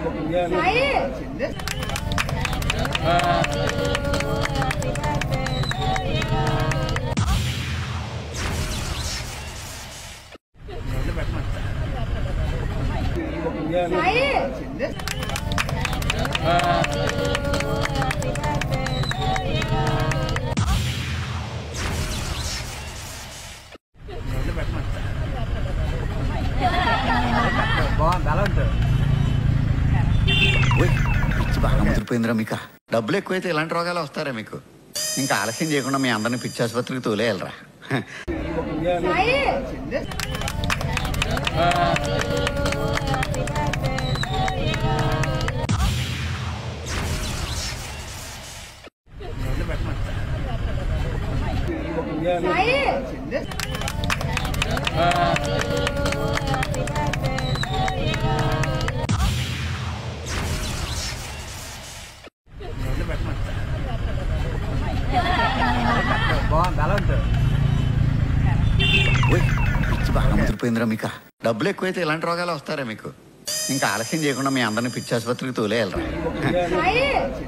బాగుంది అలా ఉంటుంది ఓయ్, పిచ్చి బాగా ముదిరిపోయిందిరా మీకు డబ్బులు ఎక్కువైతే ఇలాంటి రోగాలు వస్తారా మీకు ఇంకా ఆలస్యం చేయకుండా మీ అందరిని పిచ్చి ఆసుపత్రికి తోలేయాలరా హ. బాగుంది అలా ఉంటుంది ఓయ్, పిచ్చి బాగా ముదిరిపోయిందిరా మీకు డబ్బులు ఎక్కువైతే ఇలాంటి రోగాలు వస్తారా మీకు ఇంకా ఆలస్యం చేయకుండా మీ అందరిని పిచ్చి ఆసుపత్రికి తోలేయాలరా హ.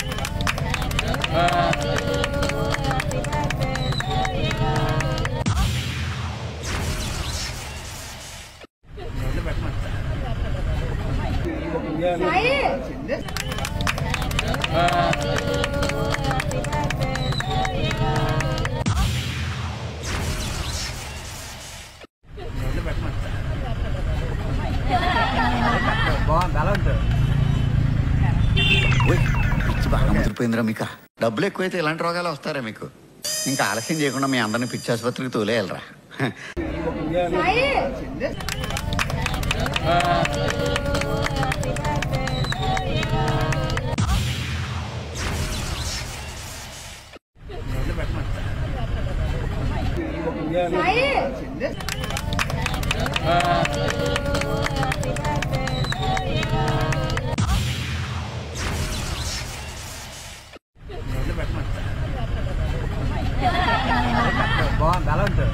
బాగుంది అలా ఉంటుంది ఓయ్, పిచ్చి బాగా ముదిరిపోయిందిరా మీకు డబ్బులు ఎక్కువైతే ఇలాంటి రోగాలు వస్తారా మీకు ఇంకా ఆలస్యం చేయకుండా మీ అందరిని పిచ్చి ఆసుపత్రికి తోలేయాలరా హ. బాగుంది అలా ఉంటుంది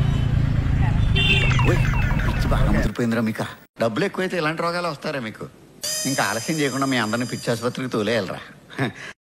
ఓయ్, పిచ్చి బాగా ముదిరిపోయిందిరా మీకు డబ్బులు ఎక్కువైతే ఇలాంటి రోగాలు వస్తారా మీకు ఇంకా ఆలస్యం చేయకుండా మీ అందరిని పిచ్చి ఆసుపత్రికి తోలేయాలరా హ.